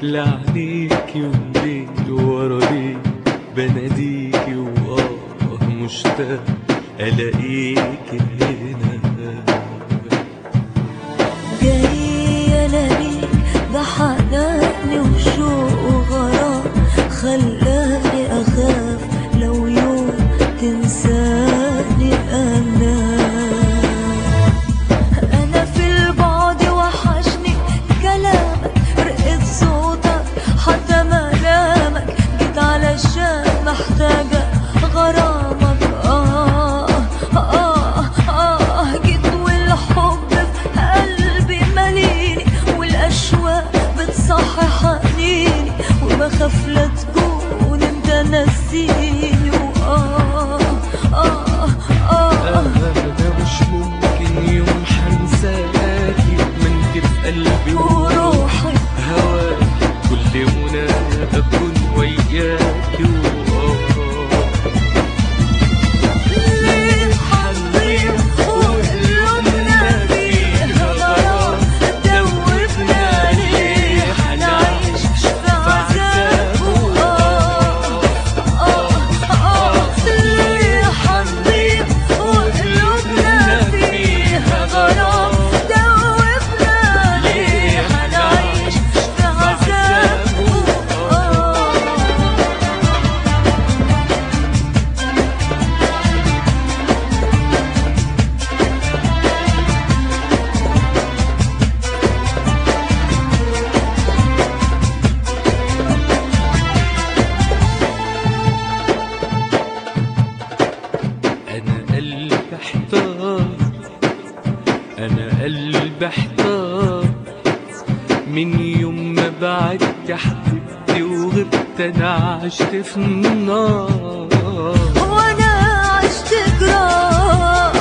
لعنيكي وليل ورا ليل بناديكي وآه مشتاق ألاقيكي هنا جاية ليك ده حناني وشوق وغرام خلاني أخاف لو يوم تنساني أنا أنا في البعد وحشني كلامك رقة صوتك حتى ملامك جيت علشان محتاجة غرامك آه آه آه جيت والحب في قلبي مليني والأشواق بتصحي حنيني وبخاف لا تكون انت نسيني وآه آه آه أنا مش ممكن يوم حنساكي من في قلبي وروحي هواك كل منى أكون وياكي وآه ليه حنضيع وقلوبنا فيها غرام دوبنا ليه حنعيش في عذاب وآه آه آه ليه حنضيع وقلوبنا فيها غرام دوبنا ليه حنعيش في عذاب وآه أنا قلبي احتار أنا قلبي احتار من يوم ما بعدت يا حبيبتي وغبت أنا عشت في النار وانا عشت جراح